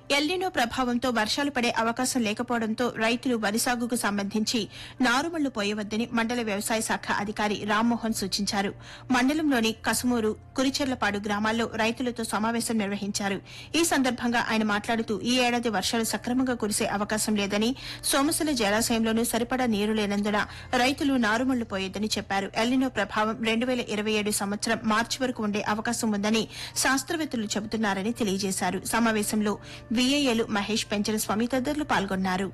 El Niño ప్రభావంతో వర్షాలు పడే అవకాశం లేకపోవడంతో రైతులు వరి సాగుకు సంబంధించి నారుమళ్లు పోయవద్దని మండల వ్యవసాయ శాఖ అధికారి రామ్మోహన్ సూచించారు మండలంలోని కసుమూరు కురిచెర్లపాడు గ్రామాల్లో రైతులతో సమావేశం నిర్వహించారు ఈ సందర్భంగా ఆయన మాట్లాడుతూ ఈ ఏడాది వర్షాలు సక్రమంగా కురిసే అవకాశం లేదని సోమశిల జలాశయంలోనూ సరిపడా నీరు లేనందున రైతులు నారుమళ్లు పోయొద్దని చెప్పారు ఎల్నినో ప్రభావం రెండు వేల ఇరవై ఏడు సంవత్సరం మార్చి వరకు ఉండే అవకాశం ఉందని శాస్త్రవేత్తలు చెబుతున్నారని తెలియజేశారు సమావేశంలో వీఏఏలు మహేష్ పెంచల స్వామి తదితరులు పాల్గొన్నారు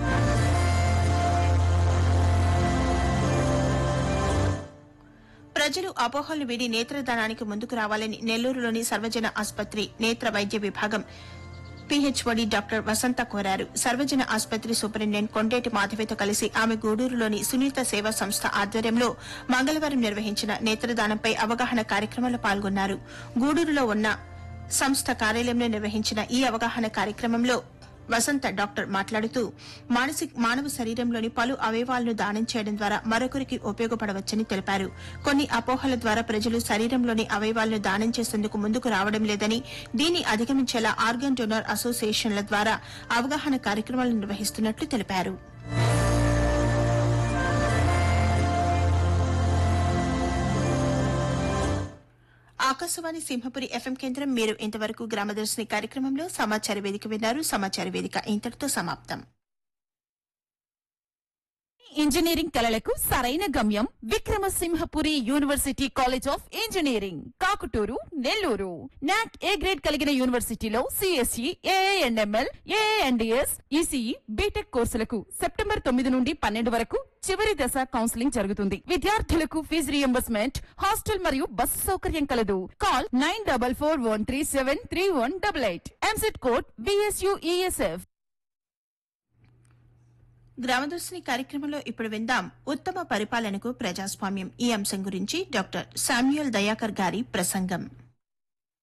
ప్రజలు అపోహలు వీడి నేత్రదానానికి ముందుకు రావాలని నెల్లూరులోని సర్వజన ఆసుపత్రి నేత్ర వైద్య విభాగం పీహెచ్ఓడి డాక్టర్ వసంత కోరారు సర్వజన ఆసుపత్రి సూపరింటెండెంట్ కొండేటి మాధవితో కలిసి ఆమె గూడూరులోని సునీత సేవా సంస్థ ఆధ్వర్యంలో మంగళవారం నిర్వహించిన నేత్రదానంపై అవగాహన కార్యక్రమంలో పాల్గొన్నారు గూడూరులో ఉన్న సంస్థ కార్యాలయంలో నిర్వహించిన ఈ అవగాహన కార్యక్రమంలో వసంత డాక్టర్ మాట్లాడుతూ మానసిక మానవ శరీరంలోని పలు అవయవాలను దానం చేయడం ద్వారా మరొకరికి ఉపయోగపడవచ్చని తెలిపారు కొన్ని అపోహల ద్వారా ప్రజలు శరీరంలోని అవయవాలను దానం చేసేందుకు ముందుకు రావడం లేదని దీన్ని అధిగమించేలా ఆర్గన్ డోనర్ అసోసియేషన్ల ద్వారా అవగాహన కార్యక్రమాలు నిర్వహిస్తున్నట్లు తెలిపారు ఆకాశవాణి సింహపురి ఎఫ్ఎం కేంద్రం మీరు ఇంతవరకు గ్రామదర్శిని కార్యక్రమంలో సమాచార వేదిక విన్నారు సమాచార వేదిక ఇంతటితో సమాప్తం ఇంజనీరింగ్ కళలకు సరైన గమ్యం Vikramasimhapuri university college of engineering Kakuturu Nellore NAAC A grade కలిగిన యూనివర్సిటీలో CSE AIML AIDS ECE BTech కోర్సులకు సెప్టెంబర్ తొమ్మిది నుండి పన్నెండు వరకు చివరి దశ కౌన్సిలింగ్ జరుగుతుంది విద్యార్థులకు ఫీజు రియంబర్స్మెంట్ హాస్టల్ మరియు బస్సు సౌకర్యం కలదు call nine double four one three seven three one double eight EAMCET code BSUESF Gramadarshini కార్యక్రమంలో ఇప్పుడు విందాం ఉత్తమ పరిపాలనకు ప్రజాస్వామ్యం ఈ అంశం గురించి డాక్టర్ శామ్యూయల్ దయాకర్ గారి ప్రసంగం